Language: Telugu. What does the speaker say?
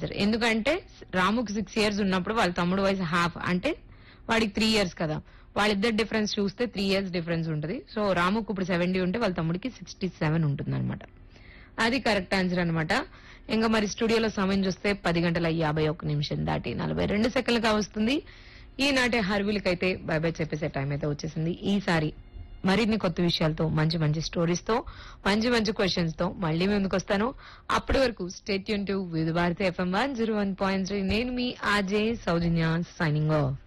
ఆన్సర్ ఎందుకంటే రాముకి సిక్స్ ఇయర్స్ ఉన్నప్పుడు వాళ్ళ తమ్ముడు వయసు హాఫ్ అంటే వాడికి త్రీ ఇయర్స్ కదా వాళ్ళిద్దరు డిఫరెన్స్ చూస్తే త్రీ ఇయర్స్ డిఫరెన్స్ ఉంటుంది సో రాముకు ఇప్పుడు సెవెంటీ ఉంటే వాళ్ళ తమ్ముడికి సిక్స్టీ సెవెన్ ఉంటుంది అది కరెక్ట్ ఆన్సర్ అన్నమాట ఇంకా మరి స్టూడియోలో సమయం చూస్తే పది గంటల యాభై ఒక్క నిమిషం దాటి నలభై రెండు సెకండ్లుగా వస్తుంది ఈనాటి హర్విలకైతే బై బై చెప్పేసే టైం అయితే వచ్చేసింది ఈసారి మరిన్ని కొత్త విషయాలతో మంచి మంచి స్టోరీస్ తో మంచి మంచి క్వశ్చన్స్ తో మళ్ళీ ముందుకు వస్తాను అప్పటి వరకు స్టేట్ యూన్ to Vividh Bharati FM one zero one point three నేను మీ ఆజే సౌజన్య సైనింగ్ ఆఫ్